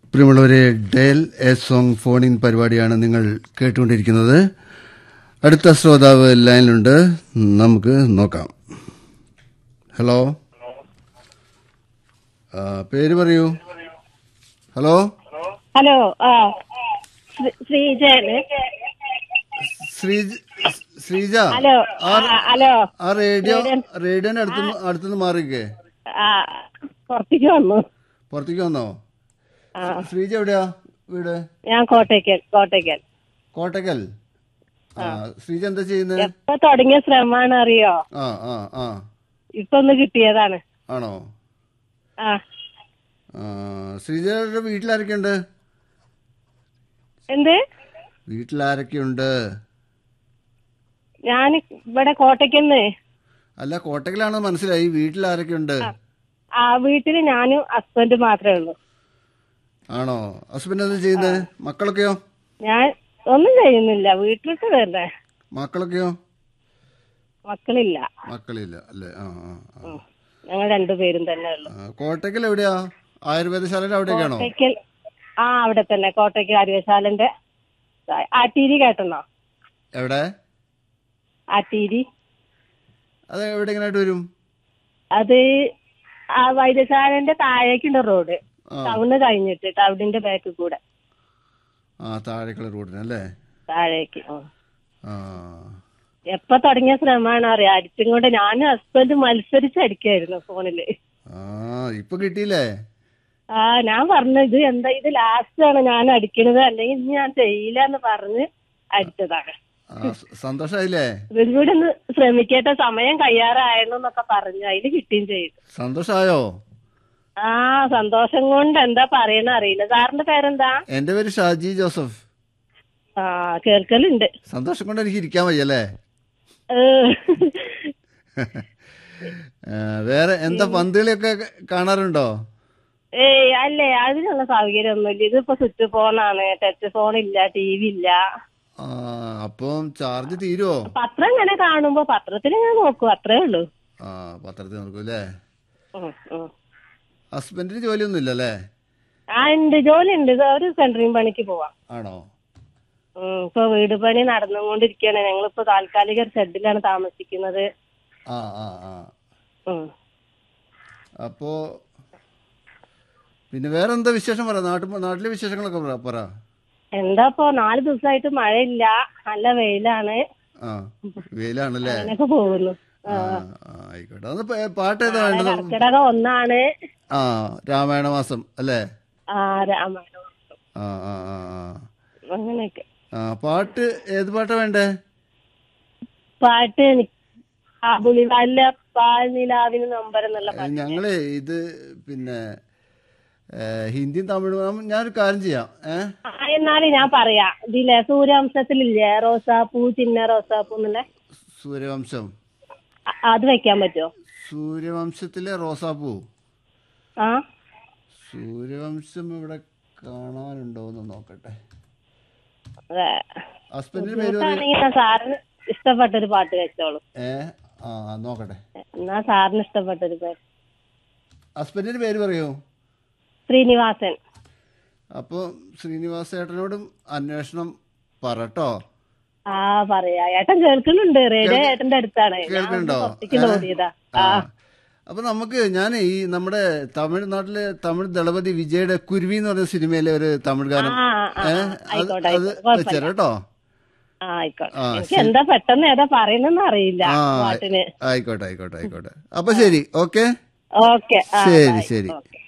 പ്രിയമുള്ളവരെ dial a song phone in പരിപാടിയാണ് നിങ്ങൾ കേട്ടുകൊണ്ടിരിക്കുന്നത് അടുത്ത ശ്രോതാവ് ലൈനിലുണ്ട് നമുക്ക് നോക്കാം ഹലോ ആ, പേര് പറയൂ ഹലോ ഹലോ ആ ശ്രീ- ശ്രീജയാണ് ശ്രീജ ശ്രീജ ഹലോ ആ ആ, ഹലോ ആ റേഡിയോ റേഡിയോന്റെ അടുത്തുനിന്ന് അടുത്തുനിന്ന് മാറിക്കേ ആ പുറത്തേക്ക് വന്നു പുറത്തേക്ക് വന്നോ ആ ശ്രീജ എവിടെയാ വീട് ഞാൻ കോട്ടയ്ക്കൽ കോട്ടയ്ക്കൽ കോട്ടക്കൽ ആ ശ്രീജ എന്താ ചെയ്യുന്നത് എപ്പോ തുടങ്ങിയ ശ്രമമാണ് അറിയോ ആ ആ ആ ഇപ്പൊ ഒന്ന് കിട്ടിയതാണ് ആണോ ആ ആ, ശ്രീജയുടെ വീട്ടിലാരൊക്കെയുണ്ട് എന്ത് വീട്ടിലാരൊക്കെയുണ്ട് ഞാൻ ഇവിടെ കോട്ടയ്ക്കന്ന് അല്ല കോട്ടക്കലാണെന്ന് മനസ്സിലായി വീട്ടിലാരൊക്കെയുണ്ട് ആ വീട്ടില് ഞാനും ഹസ്ബൻഡ് മാത്രമേ ഉള്ളൂ ആണോ ഹസ്ബൻഡ് എന്താ ചെയ്യുന്നത് മക്കളൊക്കെയോ ഞാൻ ഒന്നും ചെയ്യുന്നില്ല വീട്ടിലിട്ട് വരുന്നേ മക്കളൊക്കെയോ മക്കളില്ല മക്കളില്ല അല്ലേ ആ ആ ആ. ഉം. ഞങ്ങൾ രണ്ടുപേരും തന്നെ ഉള്ളു ആ, കോട്ടക്കൽ എവിടെയാ ആയുർവേദശാലയുടെ അവിടേക്കാണോ കോട്ടയ്ക്കൽ ആ അവിടെ തന്നെ കോട്ടയ്ക്കൽ അരുവശാലന്റെ ആട്ടീരി കേട്ടെന്നോ എവിടെ ആട്ടീരി അത് എവിടെ എങ്ങനെയായിട്ട് വരും അത് ആ വൈദ്യശാലന്റെ താഴേക്കുണ്ട് റോഡ് ആ ടൗണ് കഴിഞ്ഞിട്ട് ടൗണിന്റെ ബാക്കിൽ കൂടെ ആ താഴേക്കുള്ള റോഡിന് അല്ലേ താഴേക്ക് ഉം. ആ എപ്പൊ തുടങ്ങിയ ശ്രമമാണ് അറിയാം അടിച്ചും കൊണ്ട് ഞാനും ഹസ്ബൻഡ് മത്സരിച്ച് അടിക്കായിരുന്നു ഫോണില് ആ ഇപ്പൊ കിട്ടിയില്ലേ ആ ഞാൻ പറഞ്ഞു ഇത് എന്താ ഇത് ലാസ്റ്റ് ആണ് ഞാൻ അടിക്കണത് അല്ലെങ്കിൽ ഇനി ഞാൻ ചെയ്യില്ല എന്ന് പറഞ്ഞ് അടിച്ചതാണ് ആ സ- സന്തോഷായില്ലേ ഇവരും കൂടെ ഒന്ന് ശ്രമിക്കട്ടെ സമയം കഴിയാറായിരുന്നു എന്നൊക്കെ പറഞ്ഞു അതില് കിട്ടുകയും ചെയ്തു സന്തോഷായോ ആ സന്തോഷം കൊണ്ട് എന്താ പറയണ അറിയില്ല സാറിന്റെ പേരെന്താ എന്റെ പേര് ഷാജി ജോസഫ് ആ കേൾക്കലുണ്ട് സന്തോഷം കൊണ്ട് എനിക്ക് ഇരിക്കാൻ വയ്യല്ലേ ഏ. ആ, വേറെ എന്താ പന്തുകളിയൊക്കെ കാണാറുണ്ടോ ഏയ് അല്ലേ അതിനുള്ള സൗകര്യം ഒന്നുമില്ല ഇതിപ്പോ സ്വിച്ച് ഫോണാണ് ടച്ച് ഫോൺ ഇല്ല ടി വി ഇല്ല ആ അപ്പം ചാർജ് തീരുവോ പത്രം ഇങ്ങനെ കാണുമ്പോ പത്രത്തിൽ ഇങ്ങനെ നോക്കും അത്രേ ഉള്ളൂ ആ പത്രത്തിൽ നോക്കൂ അല്ലേ ഉം, ഉം. ഹസ്ബൻഡിന് ജോലിയൊന്നും ഇല്ലല്ലേ ആ ഉണ്ട് ജോലി ഉണ്ട് ഇത് ഒരു സെൻട്രിങ് പണിക്ക് പോവാം ആണോ ഉം, ഇപ്പൊ വീട് പണി നടന്നുകൊണ്ടിരിക്കുകയാണ് ഞങ്ങളിപ്പോ താൽക്കാലിക ഒരു ഷെഡിലാണ് താമസിക്കുന്നത് ആ ആ ആ ഉം. അപ്പോ പിന്നെ വേറെ എന്താ വിശേഷം പറ നാട്ടിൽ നാട്ടിലെ വിശേഷങ്ങളൊക്കെ പറ പറ എന്താ ഇപ്പൊ നാല് ദിവസമായിട്ട് മഴയില്ല നല്ല വെയിലാണ് ആ വെയിലാണല്ലേ അങ്ങനെയൊക്കെ പോകുന്നു ആ ആ, ആയിക്കോട്ടെ അത് പ- പാട്ട് ഏതാ വേണ്ടത് കർക്കിടക ഒന്നാണ് ആ രാമായണ മാസം അല്ലേ ആ രാമായണം ആ ആ ആ ആ അങ്ങനെയൊക്കെ ആ പാട്ട് ഏത് പാട്ടാ വേണ്ടേ പാട്ട് എനിക്ക് ആ പുളിവാലിലെ പാൽ നിലാവിന് നമ്പരം എന്നുള്ള പാട്ട് ഞങ്ങള് ഇത് പിന്നെ ഏ, ഹിന്ദിയും തമിഴും ഞാനൊരു കാര്യം ചെയ്യാം ഏ ആ, എന്നാലും ഞാൻ പറയാം ഇതിലെ സൂര്യവംശത്തിലില്ലേ റോസാപ്പൂ ചിന്ന റോസാപ്പൂ എന്നുള്ള സൂര്യവംശം അ- അത് വെക്കാൻ പറ്റുമോ സൂര്യവംശത്തിലെ റോസാപ്പൂ ആ സൂര്യവംശം ഇവിടെ കാണാനുണ്ടോ എന്ന് നോക്കട്ടെ അതെ ഹസ്ബൻഡിന്റെ പേര് പറയൂ ആണെങ്കിൽ ഞാൻ സാറിന് ഇഷ്ടപ്പെട്ടൊരു പാട്ട് വെച്ചോളൂ ഏ ആ നോക്കട്ടെ എന്നാ സാറിന് ഇഷ്ടപ്പെട്ടൊരു പേര് ഹസ്ബൻഡിന്റെ പേര് പറയൂ ശ്രീനിവാസൻ അപ്പോൾ ശ്രീനിവാസ ഏട്ടനോടും അന്വേഷണം പറട്ടോ ആ പറയാ ഏട്ടൻ കേൾക്കുന്നുണ്ട് റേഡിയോ ഏട്ടന്റെ അടുത്താണ് ഞാൻ കേൾക്കുന്നുണ്ടോ? ഒന്ന് പുറത്തേക്ക് ഏ? ഓടിയതാ ആ ആ അപ്പൊ നമുക്ക് ഞാൻ ഈ നമ്മുടെ തമിഴ്നാട്ടിലെ തമിഴ് ദളപതി വിജയുടെ കുരുവി എന്ന് പറഞ്ഞ സിനിമയിലെ ഒരു തമിഴ് ഗാനം ആ, ആ, ഏ ആ, അത് ആയിക്കോട്ടെ, അത് ആയിക്കോട്ടെ. വെച്ചേരാ കേട്ടോ ആ, ആയിക്കോട്ടെ ആ, എനിക്ക് എന്താ പെട്ടെന്ന് ഏതാ പറയുന്നെന്ന് അറിയില്ല ആ പാട്ടിന് ആയിക്കോട്ടെ ആയിക്കോട്ടെ ആയിക്കോട്ടെ അപ്പൊ ശരി ഓക്കെ ഓക്കെ ആ ശരി ബൈ. ശരി ഓക്കെ